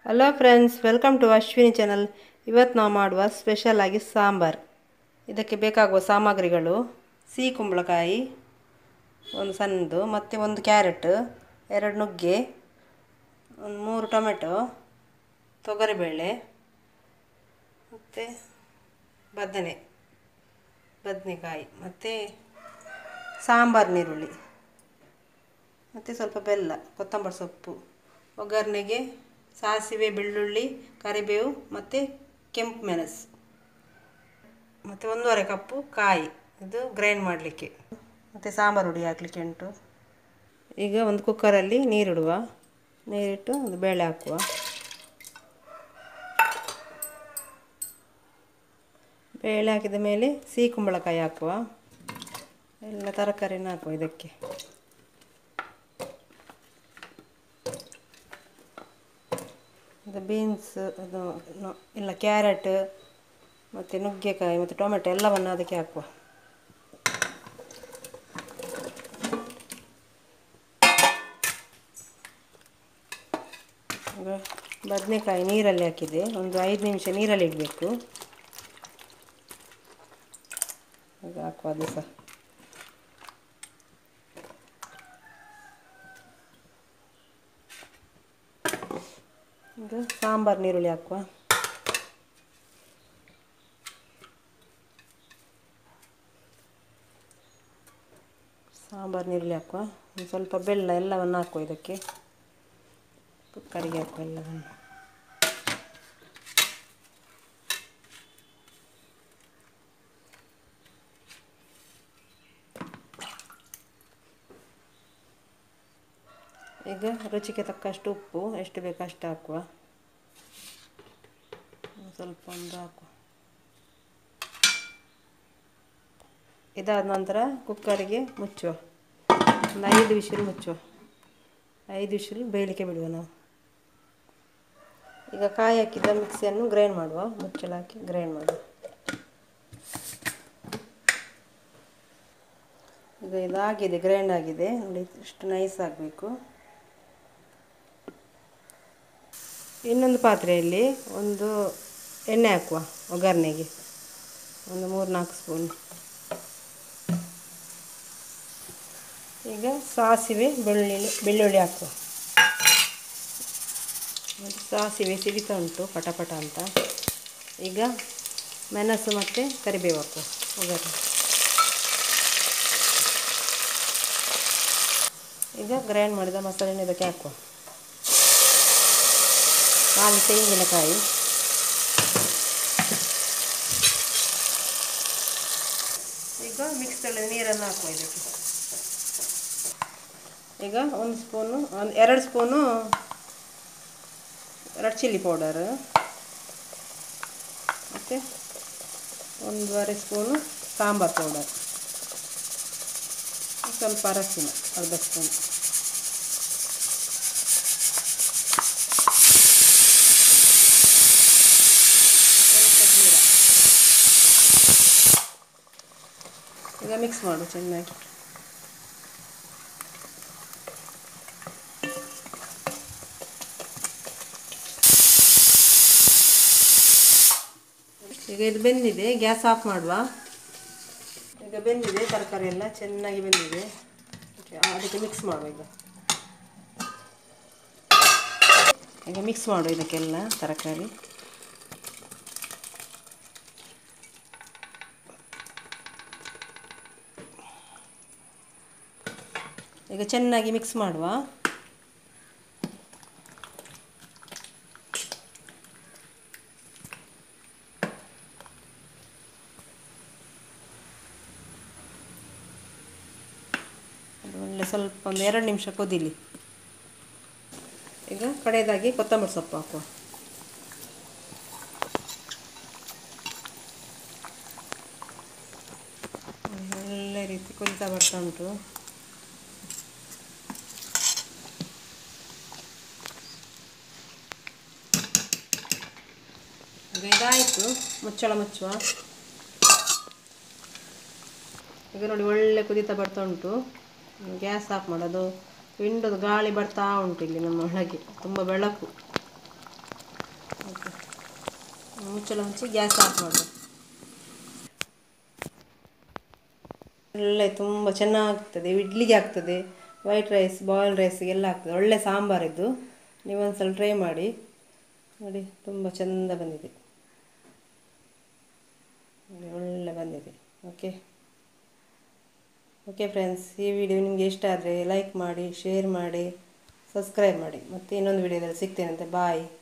hello friends welcome to Ashwini channel ಇವತ್ತು ನಾವು ಮಾಡುವ ಸ್ಪೆಷಲ್ ಆಗಿ ಸಾಂಬಾರ್ ಇದಕ್ಕೆ ಬೇಕಾಗುವ ಸಾಮಗ್ರಿಗಳು ಸಿಹಿ ಕುಂಬಳಕಾಯಿ ಒಂದು ಸಣ್ಣದು ಮತ್ತು ಒಂದು ಕ್ಯಾರೆಟ್ ಎರಡು ನುಗ್ಗೆ ಒಂದು ಮೂರು ಟೊಮೆಟೊ ತೊಗರಿಬೇಳೆ ಮತ್ತು ಬದನೆ ಬದನೆಕಾಯಿ ಮತ್ತು ಸಾಂಬಾರು ನೀರುಳ್ಳಿ ಮತ್ತು ಸ್ವಲ್ಪ ಬೆಲ್ಲ ಕೊತ್ತಂಬರಿ ಸೊಪ್ಪು ಒಗ್ಗರಣೆಗೆ ಸಾಸಿವೆ ಬೆಳ್ಳುಳ್ಳಿ ಕರಿಬೇವು ಮತ್ತು ಕೆಂಪು ಮೆಣಸು ಮತ್ತು ಒಂದೂವರೆ ಕಪ್ಪು ಕಾಯಿ ಇದು ಗ್ರೈಂಡ್ ಮಾಡಲಿಕ್ಕೆ ಮತ್ತು ಸಾಂಬಾರು ಹುಡಿ ಹಾಕಲಿಕ್ಕೆ ಉಂಟು ಈಗ ಒಂದು ಕುಕ್ಕರಲ್ಲಿ ನೀರಿಡುವ ನೀರಿಟ್ಟು ಒಂದು ಬೇಳೆ ಹಾಕುವ ಬೇಳೆ ಹಾಕಿದ ಮೇಲೆ ಸಿಹಿ ಕುಂಬಳಕಾಯಿ ಹಾಕುವ ಎಲ್ಲ ತರಕಾರಿನ ಹಾಕುವ ಇದಕ್ಕೆ ಇದು ಬೀನ್ಸ್ ಅದು ನ- ಇಲ್ಲ ಕ್ಯಾರೆಟ್ ಮತ್ತು ನುಗ್ಗೆಕಾಯಿ ಮತ್ತು ಟೊಮೆಟೊ ಎಲ್ಲವನ್ನು ಅದಕ್ಕೆ ಹಾಕುವ ಈಗ ಬದನೆಕಾಯಿ ನೀರಲ್ಲಿ ಹಾಕಿದೆ ಒಂದು ಐದು ನಿಮಿಷ ನೀರಲ್ಲಿ ಇಡಬೇಕು ಈಗ ಹಾಕುವ ಅದು ಸಹ ಈಗ ಸಾಂಬಾರು ನೀರುಳ್ಳಿ ಹಾಕುವ ಸಾಂಬಾರು ನೀರುಳ್ಳಿ ಹಾಕುವ ಒಂದು ಸ್ವಲ್ಪ ಬೆಲ್ಲ ಎಲ್ಲವನ್ನು ಹಾಕುವ ಇದಕ್ಕೆ ಕುಕ್ಕರಿಗೆ ಹಾಕುವ ಎಲ್ಲವನ್ನು ಈಗ ರುಚಿಗೆ ತಕ್ಕಷ್ಟು ಉಪ್ಪು ಎಷ್ಟು ಬೇಕು ಅಷ್ಟು ಹಾಕುವ ಒಂದು ಸ್ವಲ್ಪ ಒಂದು ಹಾಕುವ ಇದಾದ ನಂತರ ಕುಕ್ಕರಿಗೆ ಮುಚ್ಚುವ ಒಂದು ಐದು ವಿಷಲ್ ಮುಚ್ಚುವ ಐದು ವಿಷಲ್ ಬೇಯಲಿಕ್ಕೆ ಬಿಡುವ ನಾವು ಈಗ ಕಾಯಿ ಹಾಕಿದ ಮಿಕ್ಸಿಯನ್ನು ಗ್ರೈಂಡ್ ಮಾಡುವ ಮುಚ್ಚಳ ಹಾಕಿ ಗ್ರೈಂಡ್ ಮಾಡುವ ಈಗ ಇದಾಗಿದೆ ಗ್ರೈಂಡ್ ಆಗಿದೆ ನೋಡಿ ಇಷ್ಟು ನೈಸ್ ಆಗಬೇಕು ಇನ್ನೊಂದು ಪಾತ್ರೆಯಲ್ಲಿ ಒಂದು ಎಣ್ಣೆ ಹಾಕುವ ಒಗ್ಗರಣೆಗೆ ಒಂದು ಮೂರು ನಾಲ್ಕು ಸ್ಪೂನ್ ಈಗ ಸಾಸಿವೆ ಬೆಳ್ಳುಳ್ಳಿ ಬೆಳ್ಳುಳ್ಳಿ ಹಾಕುವ ಮತ್ತು ಸಾಸಿವೆ ಸಿಡಿತಾ ಉಂಟು ಪಟಪಟ ಅಂತ ಈಗ ಮೆಣಸು ಮತ್ತು ಕರಿಬೇವು ಹಾಕುವ ಒಗ್ಗರಣೆ ಈಗ ಗ್ರೈಂಡ್ ಮಾಡಿದ ಮಸಾಲೆನ ಇದಕ್ಕೆ ಹಾಕುವ ನಾಲ್ಕು ತೆಂಗಿನಕಾಯಿ ಈಗ ಮಿಕ್ಸಲ್ಲಿ ನೀರನ್ನು ಹಾಕುವ ಇದಕ್ಕೆ ಈಗ ಒಂದು ಸ್ಪೂನು ಒಂದು ಎರಡು ಸ್ಪೂನು ರೆಡ್ ಚಿಲ್ಲಿ ಪೌಡರ್ ಮತ್ತು ಒಂದೂವರೆ ಸ್ಪೂನು ಸಾಂಬಾರು ಪೌಡರ್ ಸ್ವಲ್ಪ ಅರಶಿನ ಅರ್ಧ ಸ್ಪೂನ್ ಸ್ವಲ್ಪ ಜೀರ ಈಗ ಮಿಕ್ಸ್ ಮಾಡು ಚೆನ್ನಾಗಿ ಈಗ ಇದು ಬೆಂದಿದೆ ಗ್ಯಾಸ್ ಆಫ್ ಮಾಡುವ ಈಗ ಬೆಂದಿದೆ ತರಕಾರಿ ಎಲ್ಲ ಚೆನ್ನಾಗಿ ಬೆಂದಿದೆ ಅದಕ್ಕೆ ಮಿಕ್ಸ್ ಮಾಡುವ ಈಗ ಈಗ ಮಿಕ್ಸ್ ಮಾಡು ಇದಕ್ಕೆಲ್ಲ ತರಕಾರಿ ಈಗ ಚೆನ್ನಾಗಿ ಮಿಕ್ಸ್ ಮಾಡುವ ಅದು ಒಳ್ಳೆ ಸ್ವಲ್ಪ ಒಂದು ಎರಡು ನಿಮಿಷ ಕುದೀಲಿ ಈಗ ಕಡೆಯದಾಗಿ ಕೊತ್ತಂಬರಿ ಸೊಪ್ಪು ಹಾಕುವ ಒಳ್ಳೆ ರೀತಿ ಕುದಿತಾ ಬರ್ತಾ ಉಂಟು ಈಗ ಇದಾಯಿತು ಮುಚ್ಚಳ ಮುಚ್ಚುವ ಈಗ ನೋಡಿ ಒಳ್ಳೆ ಕುದೀತಾ ಬರ್ತಾ ಉಂಟು ಗ್ಯಾಸ್ ಆಫ್ ಮಾಡೋದು ವಿಂಡೋದು ಗಾಳಿ ಬರ್ತಾ ಉಂಟು ಇಲ್ಲಿ ನಮ್ಮ ಒಳಗೆ ತುಂಬ ಬೆಳಕು ಮುಚ್ಚಳ ಮುಚ್ಚಿ ಗ್ಯಾಸ್ ಆಫ್ ಮಾಡು ಒಳ್ಳೆ ತುಂಬ ಚೆನ್ನಾಗ್ತದೆ ಇಡ್ಲಿಗೆ ಆಗ್ತದೆ ವೈಟ್ ರೈಸ್ ಬಾಯ್ಲ್ಡ್ ರೈಸ್ಗೆಲ್ಲ ಆಗ್ತದೆ ಒಳ್ಳೆ ಸಾಂಬಾರಿದ್ದು ನೀವೊಂದ್ಸಲ ಟ್ರೈ ಮಾಡಿ ನೋಡಿ ತುಂಬ ಚೆಂದ ಬಂದಿದೆ ನೋಡಿ ಒಳ್ಳೆ ಬಂದಿದೆ ಓಕೆ ಓಕೆ ಫ್ರೆಂಡ್ಸ್ ಈ ವಿಡಿಯೋ ನಿಮಗೆ ಇಷ್ಟ ಆದರೆ ಲೈಕ್ ಮಾಡಿ ಶೇರ್ ಮಾಡಿ ಸಬ್ಸ್ಕ್ರೈಬ್ ಮಾಡಿ ಮತ್ತೆ ಇನ್ನೊಂದು ವಿಡಿಯೋದಲ್ಲಿ ಸಿಗ್ತೇನಂತೆ ಬಾಯ್